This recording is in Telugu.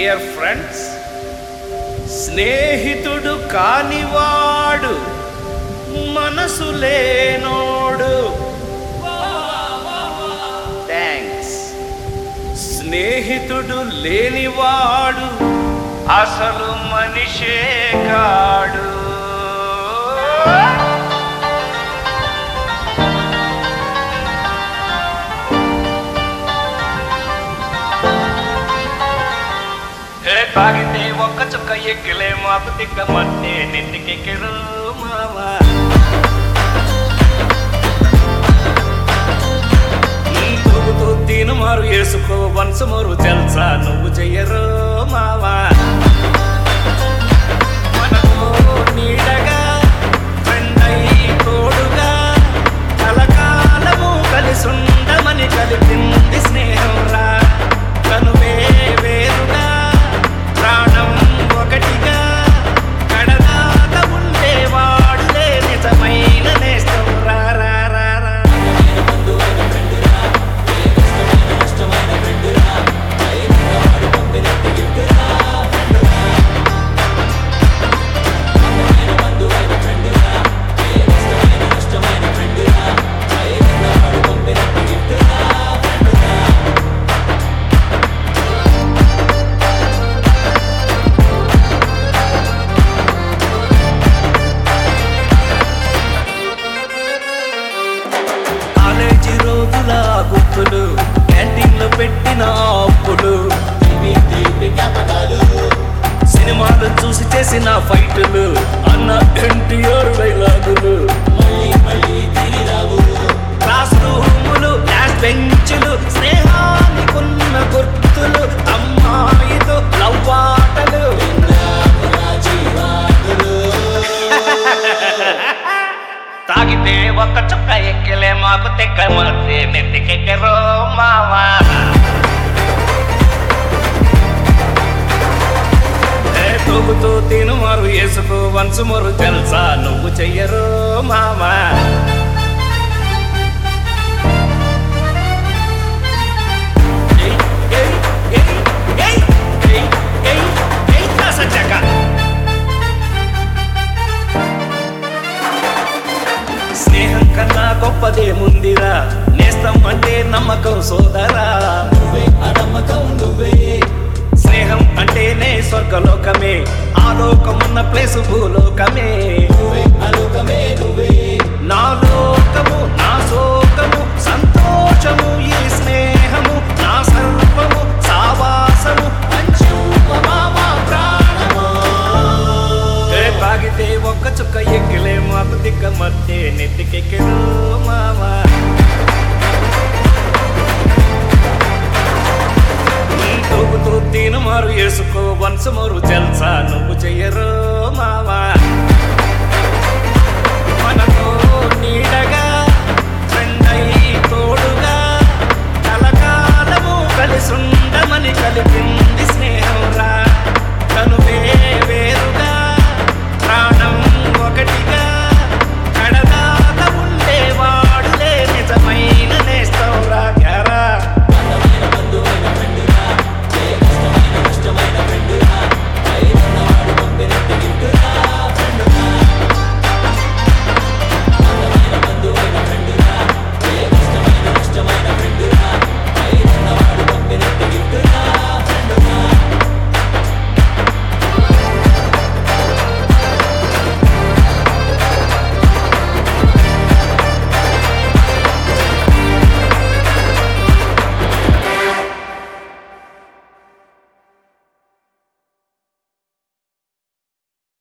డియర్ ఫ్రెండ్స్ స్నేహితుడు కానివాడు మనసు లేనోడు థ్యాంక్స్ స్నేహితుడు లేనివాడు అసలు మనిషే కాడు ఏ తాగితే ఒక్క చుక్క ఎక్కిలే మాకు తిక్క మట్టే నెత్తికెక్కిరు మావా నీ తూగుతూ తీను మారు వేసుకో వన్స్ మరు తెలుసా నువ్వు చెయ్యరు మావా మనకు నీడగా ఫ్రెండ్ అయి తోడుగా కలకాలము కలిసుండమని కలిపింది స్నేహం రా కనువే వేరుగా ప్రాణం ఒకటిగా కడదాక ఉండేవాడులే నిజమైన నేస్తం రా రా రా రా కాలేజీ రోజుల గుర్తులు క్యాంటీన్ లో పెట్టిన అప్పులు సినిమాలు చూసి చేసిన ఫైటులు అన్న ఎన్టీఆర్ డైలాగులు క్లాస్ రూములు లాస్ట్ బెంచులు స్నేహానికున్న గుర్తులు అమ్మాయితో లవ్వాటలు తాగితే ఒక చుక్క ఎక్కలే మాకు తెక్క మధ్య నెత్తికెక్కరో మావా ఏ తూగుతూ తిను మరు వేసుకో వన్స్ మరు తెలుసా నువ్వు చెయ్యరు మావా ఏయ్, ఏయ్, ఏయ్, ఏయ్, ఏయ్, ఏయ్, ఏయ్, కాసచ్చాక. స్నేహం కన్నా గొప్పదేముందిరా నేస్తం అంటే నమ్మకం సోదరా స్నేహం అంటేనే స్వర్గలోకమే ఆలోకం ఉన్న ప్లేస్ భూలోకమే నా లోకము నా శోకము సంతోషము ఈ స్నేహము నా సర్వము సావాసము పంచుమమా ప్రాణము ఏ తాగితే ఒక్క చుక్క ఎక్కిలే మాకు దిక్క మధ్య నెత్తికెక్కిరు మావా నీ తూగుతూ తీను మారు వేసుకో వన్స్ మరు తెలుసా నువ్వు చెయ్యరు మావా మనతో నీడగా